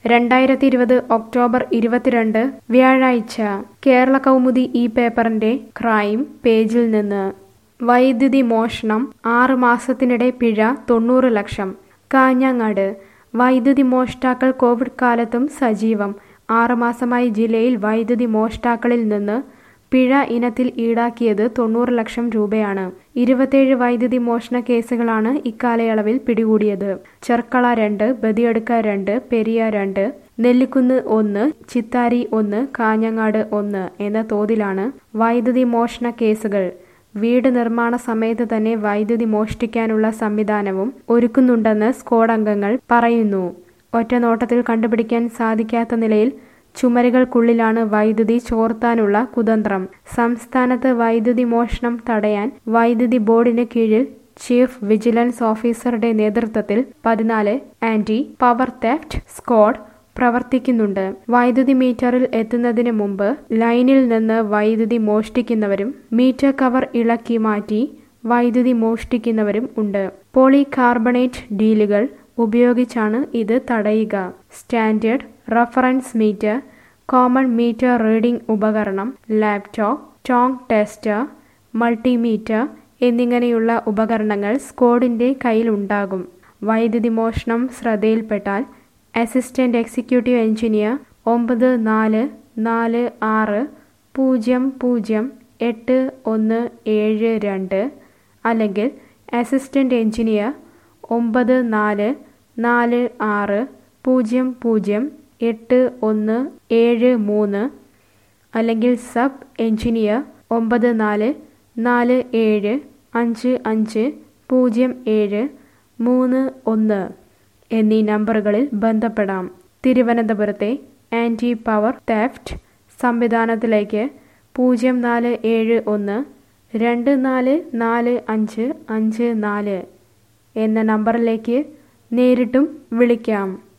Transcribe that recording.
രണ്ടായിരത്തി ഇരുപത് ഒക്ടോബർ ഇരുപത്തിരണ്ട് വ്യാഴാഴ്ച കേരള കൗമുദി ഈ പേപ്പറിന്റെ ക്രൈം പേജിൽ നിന്ന് വൈദ്യുതി മോഷണം ആറ് മാസത്തിനിടെ പിഴ തൊണ്ണൂറ് ലക്ഷം കാഞ്ഞങ്ങാട് വൈദ്യുതി മോഷ്ടാക്കൾ കോവിഡ് കാലത്തും സജീവം ആറുമാസമായി ജില്ലയിൽ വൈദ്യുതി മോഷ്ടാക്കളിൽ നിന്ന് പിഴ ഇനത്തിൽ ഈടാക്കിയത് തൊണ്ണൂറ് ലക്ഷം രൂപയാണ് ഇരുപത്തേഴ് വൈദ്യുതി മോഷണ കേസുകളാണ് ഇക്കാലയളവിൽ പിടികൂടിയത് ചെർക്കള രണ്ട് ബദിയടുക്ക രണ്ട് പെരിയ രണ്ട് നെല്ലിക്കുന്ന് ഒന്ന് ചിത്താരി ഒന്ന് കാഞ്ഞങ്ങാട് ഒന്ന് എന്ന തോതിലാണ് വൈദ്യുതി മോഷണ കേസുകൾ വീട് നിർമ്മാണ സമയത്ത് തന്നെ വൈദ്യുതി മോഷ്ടിക്കാനുള്ള സംവിധാനവും ഒരുക്കുന്നുണ്ടെന്ന് സ്ക്വാഡ് അംഗങ്ങൾ പറയുന്നു ഒറ്റനോട്ടത്തിൽ കണ്ടുപിടിക്കാൻ സാധിക്കാത്ത നിലയിൽ ചുമരുകൾക്കുള്ളിലാണ് വൈദ്യുതി ചോർത്താനുള്ള കുതന്ത്രം സംസ്ഥാനത്ത് വൈദ്യുതി മോഷണം തടയാൻ വൈദ്യുതി ബോർഡിന് കീഴിൽ ചീഫ് വിജിലൻസ് ഓഫീസറുടെ നേതൃത്വത്തിൽ പതിനാല് ആന്റി പവർ തെഫ്റ്റ് സ്ക്വാഡ് പ്രവർത്തിക്കുന്നുണ്ട് വൈദ്യുതി മീറ്ററിൽ എത്തുന്നതിന് മുമ്പ് ലൈനിൽ നിന്ന് വൈദ്യുതി മോഷ്ടിക്കുന്നവരും മീറ്റർ കവർ ഇളക്കി മാറ്റി വൈദ്യുതി മോഷ്ടിക്കുന്നവരും ഉണ്ട് പോളികാർബണേറ്റ് ഡീലുകൾ ഉപയോഗിച്ചാണ് ഇത് തടയുക standard reference meter common meter reading ഉപകരണം ലാപ്ടോപ്പ് ടോങ് ടെസ്റ്റർ മൾട്ടിമീറ്റർ എന്നിങ്ങനെയുള്ള ഉപകരണങ്ങൾ സ്ക്വാഡിന്റെ കയ്യിലുണ്ടാകും വൈദ്യുതി മോഷണം ശ്രദ്ധയിൽപ്പെട്ടാൽ അസിസ്റ്റന്റ് എക്സിക്യൂട്ടീവ് എഞ്ചിനീയർ ഒമ്പത് നാല് നാല് ആറ് പൂജ്യം പൂജ്യം എട്ട് ഒന്ന് ഏഴ് രണ്ട് അല്ലെങ്കിൽ അസിസ്റ്റന്റ് എഞ്ചിനീയർ ഒമ്പത് നാല് നാല് ആറ് പൂജ്യം പൂജ്യം എട്ട് ഒന്ന് ഏഴ് മൂന്ന് അല്ലെങ്കിൽ സബ് എഞ്ചിനീയർ ഒമ്പത് നാല് നാല് ഏഴ് അഞ്ച് അഞ്ച് പൂജ്യം ഏഴ് മൂന്ന് ഒന്ന് എന്നീ നമ്പറുകളിൽ ബന്ധപ്പെടാം തിരുവനന്തപുരത്തെ ആൻറ്റി പവർ തെഫ്റ്റ് സംവിധാനത്തിലേക്ക് പൂജ്യം നാല് ഏഴ് ഒന്ന് രണ്ട് നാല് നാല് അഞ്ച് അഞ്ച് നാല് എന്ന നമ്പറിലേക്ക് നേരിട്ടും വിളിക്കാം